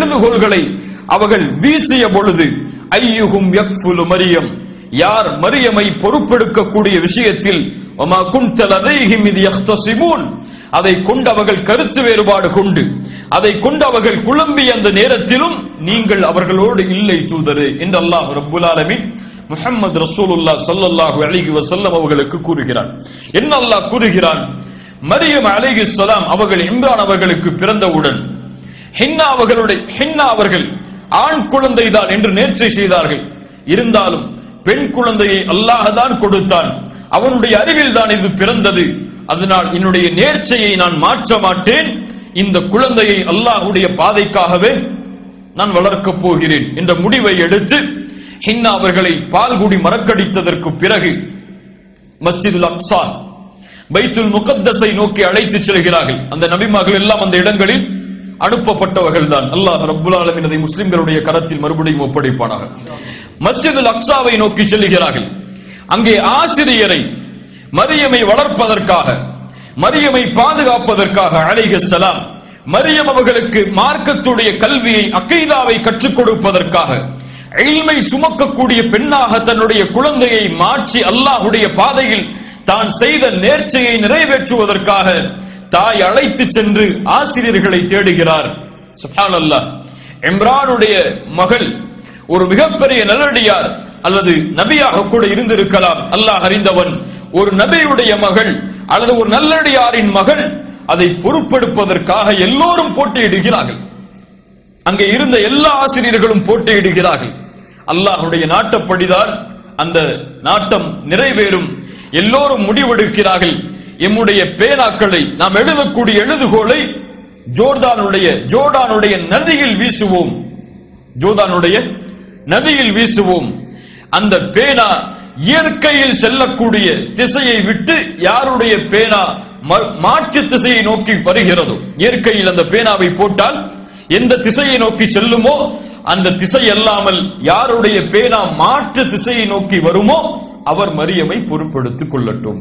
எழுதுகோள்களை அவர்கள் வீசிய பொழுது ஐயுகும் யக்ஃபுலு மரியம் யார் மரியமை பொறுப்பெடுக்கக்கூடிய விஷயத்தில் வமா குன்த லதைஹிம் இது யஹ்தஸிமூன் அதை கொண்டு அவர்கள் கருத்து வேறுபாடு கொண்டு அதை கொண்டு அவர்கள் குழம்பிய அந்த நேரத்திலும் நீங்கள் அவர்களோடு இல்லை தூதரே என்று அல்லாஹ் ரப்புல் ஆலமீன் முஹம்மது ரசூலுல்லாஹ் ஸல்லல்லாஹு அலைஹி வஸல்லம் அவர்களுக்கு கூறுகிறான் என்ன அல்லாஹ் கூறுகிறான் மரியம் அலைஹிஸ்ஸலாம் அவர்கள் இம்ரான் அவர்களுக்கு பிறந்தவுடன் ஹின்னா அவர்களுடைய ஹின்னா அவர்கள் ஆண் குழந்தை தான் என்று நேர்ச்சை செய்தார்கள் இருந்தாலும் பெண் குழந்தையை அல்லாஹ் தான் கொடுத்தான் அவனுடைய அறிவில் தான் இது பிறந்தது அதனால் என்னுடைய நேர்ச்சையை நான் மாற்ற மாட்டேன் இந்த குழந்தையை அல்லாஹ்வுடைய பாதைக்காகவே நான் வளர்க்கப் போகிறேன் என்ற முடிவை எடுத்து ஹின்னா அவர்களை பால்குடி மறக்கடித்ததற்கு பிறகு மஸ்ஜிதுல் அக்ஸா பைத்துல் முகத்தஸை நோக்கி அழைத்துச் செல்கிறார்கள் அந்த நபிமார்கள் எல்லாம் அந்த இடங்களில் அனுப்பப்பட்டவர்கள் தான் அல்லாஹ் ரப்புல் ஆலமீன் அதை முஸ்லிம்களுடைய கரத்தில் மறுபடியும் ஒப்படைப்பானாக மஸ்ஜிதுல் அக்ஸாவை நோக்கி செல்கிறார்கள் அங்கே ஆசிரியரை மரியமை வளர்ப்பதற்காக மரியமை பாதுகாப்பதற்காக அலைஹிஸ்ஸலாம் மரியம் அவர்களுக்கு மார்க்கத்துடைய கல்வியை அக்கைதாவை கற்றுக் கொடுப்பதற்காக இல்மை சுமக்கக்கூடிய பெண்ணாக தன்னுடைய குழந்தையை மாற்றி அல்லாஹ்வுடைய பாதையில் தான் செய்த நேர்ச்சையை நிறைவேற்றுவதற்காக தாய் அழைத்து சென்று ஆசிரியர்களை தேடுகிறார் சுப்ஹானல்லாஹ் இம்ரானுடைய மகள் ஒரு மிகப்பெரிய நல்லடியார் அல்லது நபியாக கூட இருந்திருக்கலாம் அல்லாஹ் அறிந்தவன் ஒரு நபியுடைய மகள் அல்லது ஒரு நல்லடியாரின் மகள் அதை பொறுப்பெடுப்பதற்காக எல்லோரும் போட்டியிடுகிறார்கள் அங்கே இருந்த எல்லா ஆசிரியர்களும் போட்டியிடுகிறார்கள் அல்லாஹ்வுடைய நாட்டப்படிதான் அந்த நாட்டம் நிறைவேறும் எல்லோரும் முடிவெடுக்கிறார்கள் எம்முடைய பேனாக்களை நாம் எழுதக்கூடிய எழுதுகோலை ஜோர்தானுடைய ஜோர்டானுடைய நதியில் வீசுவோம் ஜோர்தானுடைய நதியில் வீசுவோம் அந்த பேனா இயற்கையில் செல்லக்கூடிய திசையை விட்டு யாருடைய பேனா ம- மாற்று திசையை நோக்கி வருகிறதோ இயற்கையில் அந்த பேனாவை போட்டால் எந்த திசையை நோக்கி செல்லுமோ அந்த திசை அல்லாமல் யாருடைய பேனா மாற்று திசையை நோக்கி வருமோ அவர் மரியமை பொறுப்பெடுத்துக் கொள்ளட்டும்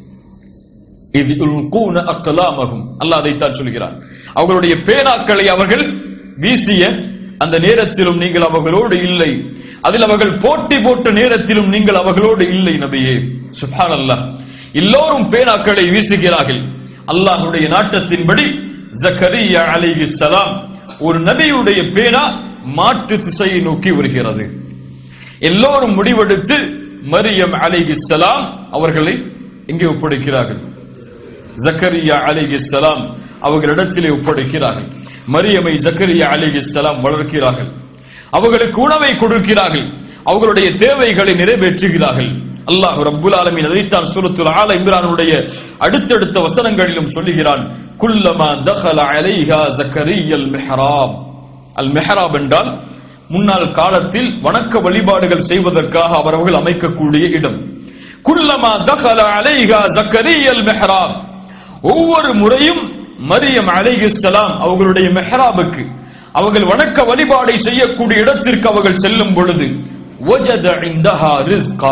இது உல்கூன அக்கலாமகும் அல்லாஹ் அதைத்தான் சொல்கிறார் அவர்களுடைய பேனாக்களை அவர்கள் வீசிய அந்த நேரத்திலும் நீங்கள் அவர்களோடு இல்லை அதில் அவர்கள் போட்டி போட்ட நேரத்திலும் நீங்கள் அவர்களோடு இல்லை நபியே சுபான் அல்லாஹ் எல்லோரும் பேனாக்களை வீசுகிறார்கள் அல்லாஹ்வுடைய நாட்டத்தின்படி ஜக்கரியா அலைஹிஸ்ஸலாம் ஒரு நபியுடைய பேனா மாற்று திசையை நோக்கி வருகிறது எல்லோரும் முடிவெடுத்து மரியம் அலைஹிஸ்ஸலாம் அவர்களை எங்கே ஒப்படைக்கிறார்கள் ஜக்கரியா அலைஹிஸ்ஸலாம் அவர்களிடத்திலே ஒப்படைக்கிறார்கள் மரியமை ஜக்கரியா அலைஹிஸ்ஸலாம் வளர்க்கிறார்கள் அவர்களுக்கு உணவை கொடுக்கிறார்கள் அவர்களுடைய தேவைகளை நிறைவேற்றுகிறார்கள் அல்லாஹ் ரப்புல் ஆலமீன் அதைத்தான் சூரத்துல் ஆல இம்ரானுடைய அடுத்தடுத்த வசனங்களிலும் சொல்லுகிறான் குல்லமா தഖல அலைஹா ஜக்கரியல் மிஹ்ராப் அல் மிஹ்ராப் என்றால் முன்னாள் காலத்தில் வணக்க வழிபாடுகள் செய்வதற்காக அவர்கள் அமைக்கக்கூடிய இடம் குல்லமா தഖல அலைஹா ஜக்கரியல் மிஹ்ராப் ஒவ்வொரு முறையும் மரியம் அலைஹிஸ்ஸலாம் அவர்களுடைய மெஹராபுக்கு அவர்கள் வணக்க வழிபாடை செய்யக்கூடிய இடத்திற்கு அவர்கள் செல்லும் பொழுது வஜத இந்தஹா ரிஸ்கா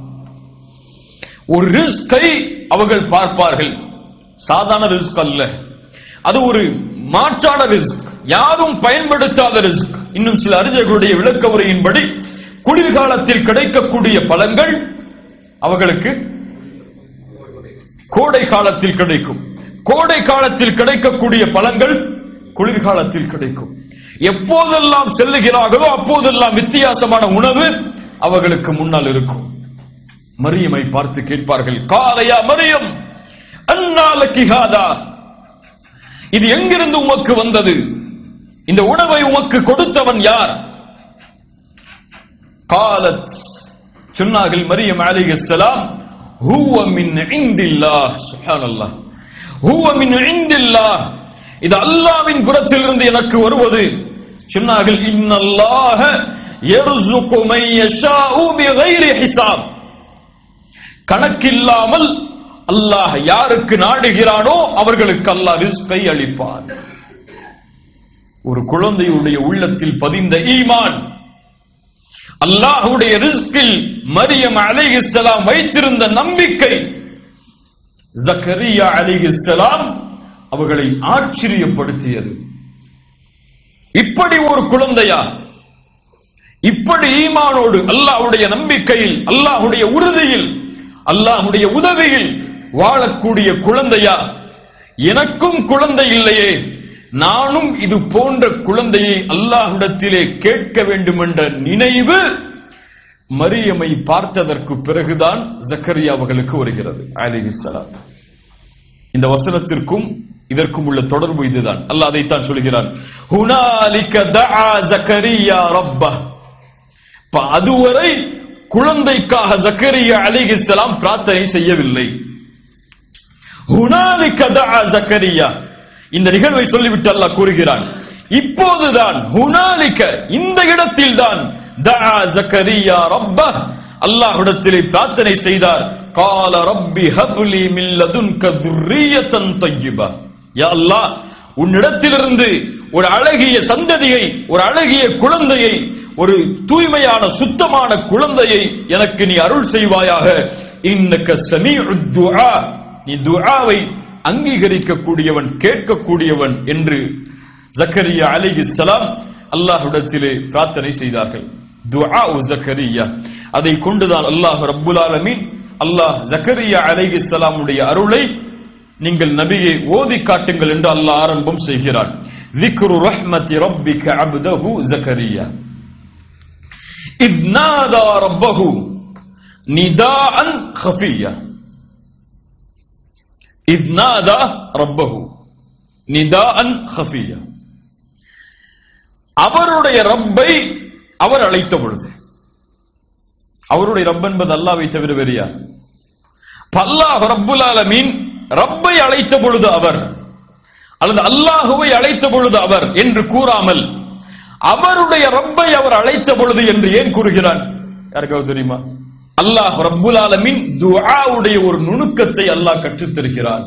ஒரு ரிஸ்கை அவர்கள் பார்ப்பார்கள் சாதாரண ரிஸ்க் அல்ல அது ஒரு மாற்றான ரிஸ்க் யாரும் பயன்படுத்தாத ரிஸ்க் இன்னும் சில அறிஞர்களுடைய விளக்க உரையின்படி குளிர்காலத்தில் கிடைக்கக்கூடிய பழங்கள் அவர்களுக்கு கோடை காலத்தில் கிடைக்கும் கோடை காலத்தில் கிடைக்கக்கூடிய பழங்கள் குளிர்காலத்தில் கிடைக்கும் எப்போதெல்லாம் செல்லுகிறார்களோ அப்போதெல்லாம் வித்தியாசமான உணவு அவர்களுக்கு முன்னால் இருக்கும் மரியமை பார்த்து கேட்பார்கள் காலையா மரியம் அந்நாளக்கு ஹாதா இது எங்கிருந்து உமக்கு வந்தது இந்த உணவை உமக்கு கொடுத்தவன் யார் காலத் சொன்னார்கள் மரியம் அலைஹிஸ்ஸலாம் ஹுவ மின் இந்தில்லாஹ் சுப்ஹானல்லாஹ் ஹுவ மின் இந்தில்லாஹ் இது அல்லாஹ்வின் புறத்திலிருந்து எனக்கு வருவது சொன்னார்கள் இன்னல்லாஹ யர்சுகு மை யஷாஉ பிகைரி ஹிசாப் கணக்கில்லாமல் அல்லாஹ் யாருக்கு நாடுகிறானோ அவர்களுக்கு அல்லாஹ் ரிஸ்கை அளிப்பான் ஒரு குழந்தையுடைய உள்ளத்தில் பதிந்த ஈமான் அல்லாஹ்வுடைய ரிஸ்கில் மரியம் அலைஹிஸ்ஸலாம் வைத்திருந்த நம்பிக்கை ஜக்கரியா அலைஹிஸ்ஸலாம் அவர்களை ஆச்சரியப்படுத்தியது இப்படி ஒரு குழந்தையா இப்படி ஈமானோடு அல்லாஹ்வுடைய நம்பிக்கையில் அல்லாஹ்வுடைய உறுதியில் அல்லாஹ்வுடைய உதவியில் வாழக்கூடிய குழந்தையா எனக்கும் குழந்தை இல்லையே நானும் இது போன்ற குழந்தையை அல்லாஹ்விடத்திலே கேட்க வேண்டும் என்ற நினைவு மரியமை பார்த்ததற்கு பிறகுதான் ஜக்கரியா அவர்களுக்கு வருகிறது அலிஹிஸ்ஸலாம் இந்த வசனத்திற்கும் இதற்கும் உள்ள தொடர்பு இதுதான் அல்லாஹ் அதைத்தான் சொல்கிறான் ஹுனாலிக தஆ ஜக்கரியா ரப்ப இப்ப அதுவரை குழந்தைக்காக ஜக்கரியா அலிஹிஸ்ஸலாம் பிரார்த்தனை செய்யவில்லை ஹுனாலிக தஆ ஜக்கரியா இந்த நிகழ்வை சொல்லிவிட்டு அல்லாஹ் கூறுகிறான் இப்போதுதான் ஹுனாலிக இந்த இடத்தில் தான் தஆ ஜக்கரியா ரப்ப அல்லாஹ்விடத்திலே பிரார்த்தனை செய்தார் கால ரப்பி ஹப்லி மின் லதுன்க துர்ரியத்தன் தய்யிபா யா அல்லாஹ் உன்னிடத்திலிருந்து ஒரு அழகிய சந்ததியை ஒரு அழகிய குழந்தையை ஒரு தூய்மையான சுத்தமான குழந்தையை எனக்கு நீ அருள் செய்வாயாக இன்னக்க சமீஉத் துஆ நீ துஆவை அங்கீகரிக்கக்கூடியவன் கேட்கக்கூடியவன் என்று ஜக்கரியா அலைஹிஸ்ஸலாம் அல்லாஹ்விடத்திலே பிரார்த்தனை செய்தார்கள் துஆ ஜக்கரியா அதை கொண்டுதான் அல்லாஹ் ரப்புல் ஆலமீன் அல்லாஹ் ஜக்கரியா அலைஹிஸ்ஸலாமுடைய அருளை நீங்கள் நபியை ஓதி காட்டுங்கள் என்று அல்லாஹ் ஆரம்பம் செய்கிறான் ذكر رحمة ربك عبده زكريا إذ نادى ربه نداء خفيا إذ نادى ربه نداء خفيا அவருடைய ரப்பை அவர் அழைத்த பொழுது அவருடைய ரப் என்பது அல்லாவை தவிர வேறு யார் அல்லாஹ் ரப்புல் ஆலமீன் ரப்பை அழைத்த பொழுது அவர் அல்லது அல்லாஹுவை அழைத்த பொழுது அவர் என்று கூறாமல் அவருடைய ரப்பை அவர் அழைத்த பொழுது என்று ஏன் கூறுகிறான் யாருக்காவது தெரியுமா அல்லாஹ் ரப்புல் ஆலமீன் துஆவுடைய ஒரு நுணுக்கத்தை அல்லாஹ் கற்றுத் தருகிறான்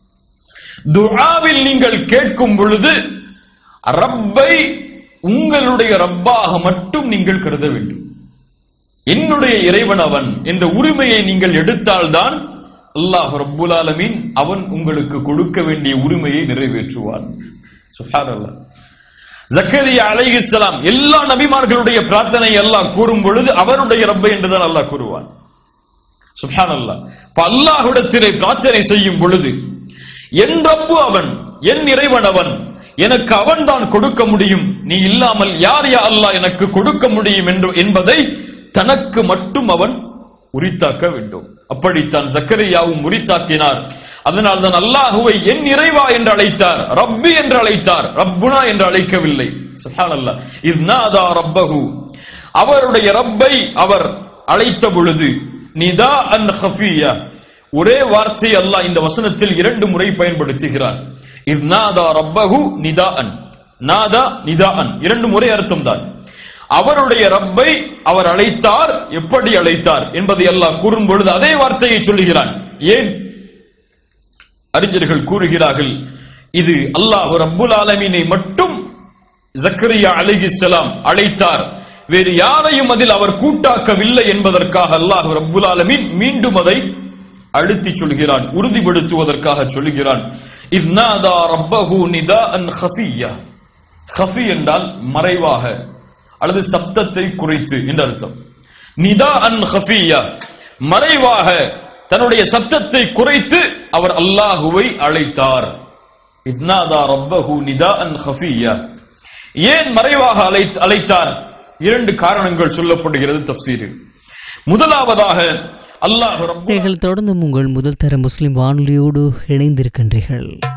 துஆவில் நீங்கள் கேட்கும் பொழுது ரப்பை உங்களுடைய ரப்பாக மட்டும் நீங்கள் கருத வேண்டும் என்னுடைய இறைவன் அவன் என்ற உரிமையை நீங்கள் எடுத்தால்தான் அல்லாஹ் ரப்புல் ஆலமீன் அவன் உங்களுக்கு கொடுக்க வேண்டிய உரிமையை நிறைவேற்றுவான் சுப்ஹானல்லாஹ் ஜக்கரியா அலைஹிஸ்ஸலாம் எல்லா நபிமார்களுடைய பிரார்த்தனை அல்லாஹ் கூறும் பொழுது அவருடைய ரப்பை என்றுதான் அல்லாஹ் கூறுவான் சுப்ஹானல்லாஹ் இப்ப அல்லாஹ்விடத்திலே பிரார்த்தனை செய்யும் பொழுது என் ரப்பு அவன் என் இறைவன் அவன் எனக்கு அவன் தான் கொடுக்க முடியும் நீ இல்லாமல் யார் யா அல்லாஹ் எனக்கு கொடுக்க முடியும் என்று என்பதை தனக்கு மட்டும் அவன் உரித்தாக்க வேண்டும் அப்படித்தான் ஜக்கரியாவும் உரித்தாக்கினார் அதனால் தான் அல்லாஹுவை என் இறைவா என்று அழைத்தார் ரப்பி என்று அழைத்தார் ரப்புனா என்று அழைக்கவில்லை சுப்ஹானல்லாஹ் இத்நாதா ரப்பஹு அவருடைய ரப்பை அவர் அழைத்த பொழுது நிதா அன் ஹஃபியா ஒரே வார்த்தை அல்லாஹ் இந்த வசனத்தில் இரண்டு முறை பயன்படுத்துகிறார் இத்நாதா ரப்பஹு நிதா அன் நாதா நிதா அன் இரண்டு முறை அர்த்தம் தான் அவருடைய ரப்பை அவர் அழைத்தார் எப்படி அழைத்தார் என்பதை அல்லாஹ் கூறும் பொழுது அதே வார்த்தையை சொல்லுகிறான் ஏன் அறிஞர்கள் கூறுகிறார்கள் இது அல்லாஹ் ரப்புல் ஆலமீனை மட்டும் ஜக்கரியா அலைஹிஸ்ஸலாம் அழைத்தார் வேறு யாரையும் அதில் அவர் கூட்டாக்கவில்லை என்பதற்காக அல்லாஹ் ரப்புல் ஆலமீன் மீண்டும் அதை அழுத்தி சொல்கிறான் உறுதிப்படுத்துவதற்காக சொல்கிறான் இத்நாதா ரப்பஹு நிதாஅன் ஹஃபியா ஹஃபி என்றால் மறைவாக அல்லது சப்தத்தை குறைத்து என்று அர்த்தம் நிதா அன் ஹஃபியா மறைவாக தன்னுடைய சப்தத்தை குறைத்து அவர் அல்லாஹுவை அழைத்தார் இத்னாதா ரப்பஹு நிதா அன் ஹஃபியா ஏன் மறைவாக அழைத்- அழைத்தார் இரண்டு காரணங்கள் சொல்லப்படுகிறது தப்சீரில் முதலாவதாக அல்லாஹ் ரப்பு நீங்கள் தொடர்ந்தும் உங்கள் முதல் தர முஸ்லிம் வானொலியோடு இணைந்திருக்கின்றீர்கள்